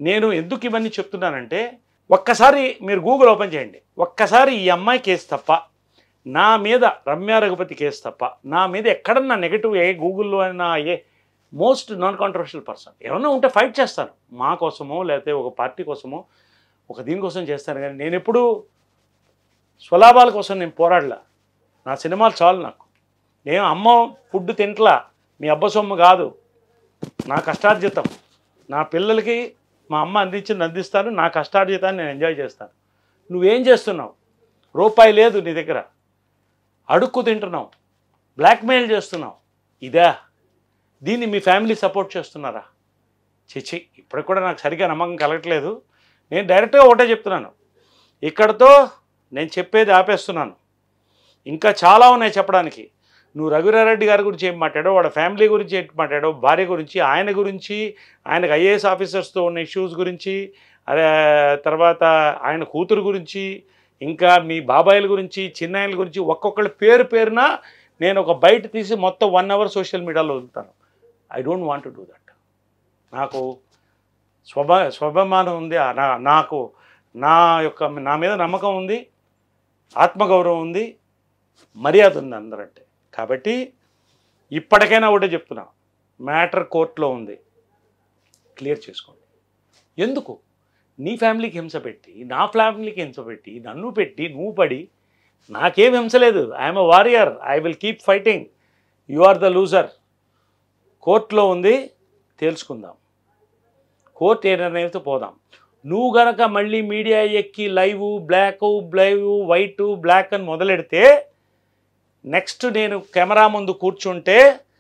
నేను ఎందుకు ఇవన్నీ చెప్తున్నానంటే ఒక్కసారి మీరు గూగుల్ ఓపెన్ చేయండి ఒక్కసారి ఈ అమ్మాయి కేసు తప్ప నా మీద రమ్య రఘుపతి కేసు తప్ప నా మీద ఎక్కడన్నా నెగిటివ్ ఏ గూగుల్లో అయినా ఏ మోస్ట్ నాన్ కాంట్రవర్షియల్ పర్సన్ ఏమన్నా ఉంటే ఫైట్ చేస్తాను మా కోసమో లేకపోతే ఒక పార్టీ కోసమో ఒక దీనికోసం చేస్తాను కానీ నేను ఎప్పుడు స్వలాభాల కోసం నేను పోరాడలా నా సినిమాలు చాలు నాకు నేను అమ్మ ఫుడ్ తింట్లా మీ అబ్బ సొమ్ము కాదు నా కష్టార్జితం నా పిల్లలకి మా అమ్మ అందించింది అందిస్తాను నా కష్టార్జితాన్ని నేను ఎంజాయ్ చేస్తాను నువ్వేం చేస్తున్నావు రూపాయి లేదు నీ దగ్గర అడుక్కు తింటున్నావు బ్లాక్మెయిల్ చేస్తున్నావు ఇదా దీన్ని మీ ఫ్యామిలీ సపోర్ట్ చేస్తున్నారా చిచి ఇప్పటికి కూడా నాకు సరిగ్గా నమ్మకం కలగట్లేదు నేను డైరెక్ట్గా ఒకటే చెప్తున్నాను ఇక్కడతో నేను చెప్పేది ఆపేస్తున్నాను ఇంకా చాలా ఉన్నాయి చెప్పడానికి నువ్వు రఘురారెడ్డి గారి గురించి ఏం మాట్లాడావు వాడి ఫ్యామిలీ గురించి ఏం మాట్లాడావు భార్య గురించి ఆయన గురించి ఆయనకు ఐఏఎస్ ఆఫీసర్స్తో ఉన్న ఇష్యూస్ గురించి అదే తర్వాత ఆయన కూతురు గురించి ఇంకా మీ బాబాయిల గురించి చిన్నాయల గురించి ఒక్కొక్కళ్ళ పేరు పేరున నేను ఒక బయట తీసి మొత్తం వన్ అవర్ సోషల్ మీడియాలో వదులుతాను I don't want do that నాకు స్వభా స్వభమానం ఉంది ఆ నా నాకు నా యొక్క నా మీద నమ్మకం ఉంది ఆత్మగౌరవం ఉంది మర్యాద ఉంది అందరంటే కాబట్టి ఇప్పటికైనా ఒకటే చెప్తున్నా మ్యాటర్ కోర్టులో ఉంది క్లియర్ చేసుకోండి ఎందుకు నీ ఫ్యామిలీకి హింస పెట్టి నా ఫ్యామిలీకి హింస పెట్టి నన్ను పెట్టి నువ్వు పడి నాకేం హింస లేదు I'm a warrior I will keep fighting you are the loser కోర్టులో ఉంది తేల్చుకుందాం కోర్టు ఏ నిర్ణయంతో పోదాం నువ్వు గనక మళ్ళీ మీడియా ఎక్కి లైవ్ బ్లాక్ బ్లైవ్ వైట్ బ్లాక్ అని మొదలెడితే నెక్స్ట్ నేను కెమెరా ముందు కూర్చుంటే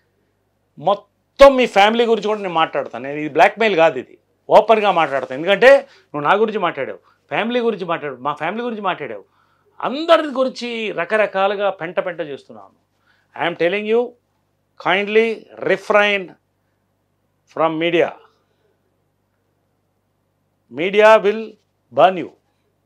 మొత్తం మీ ఫ్యామిలీ గురించి కూడా నేను మాట్లాడతాను నేను ఇది బ్లాక్మెయిల్ కాదు ఇది ఓపెన్గా మాట్లాడతాను ఎందుకంటే నువ్వు నా గురించి మాట్లాడావు ఫ్యామిలీ గురించి మాట్లాడావు మా ఫ్యామిలీ గురించి మాట్లాడావు అందరి గురించి రకరకాలుగా పెంట పెంట చేస్తున్నాను I'm telling you kindly refrain from media media will burn you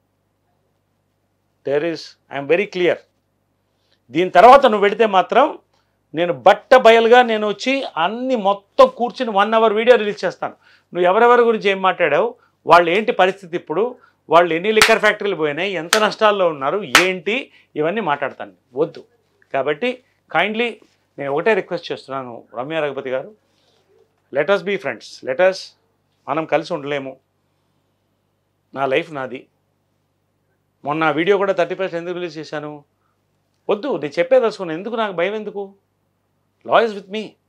there is I'm very clear దీని తర్వాత నువ్వు పెడితే మాత్రం నేను బట్ట బయలుగా నేను వచ్చి అన్ని మొత్తం కూర్చుని వన్ అవర్ వీడియో రిలీజ్ చేస్తాను నువ్వు ఎవరెవరి గురించి ఏం మాట్లాడావు వాళ్ళు ఏంటి పరిస్థితి ఇప్పుడు వాళ్ళు ఎన్ని లిక్కర్ ఫ్యాక్టరీలు పోయినాయి ఎంత నష్టాల్లో ఉన్నారు ఏంటి ఇవన్నీ మాట్లాడతాను వద్దు కాబట్టి కైండ్లీ నేను ఒకటే రిక్వెస్ట్ చేస్తున్నాను రమ్య రఘుపతి గారు లెటస్ బీ ఫ్రెండ్స్ లెటస్ మనం కలిసి ఉండలేము నా లైఫ్ నాది మొన్న ఆ వీడియో కూడా థర్టీ ఫస్ట్ ఎందుకు రిలీజ్ చేశాను వద్దు నేను చెప్పేదలుచుకున్నాను ఎందుకు నాకు భయం ఎందుకు లాయర్స్ విత్ మీ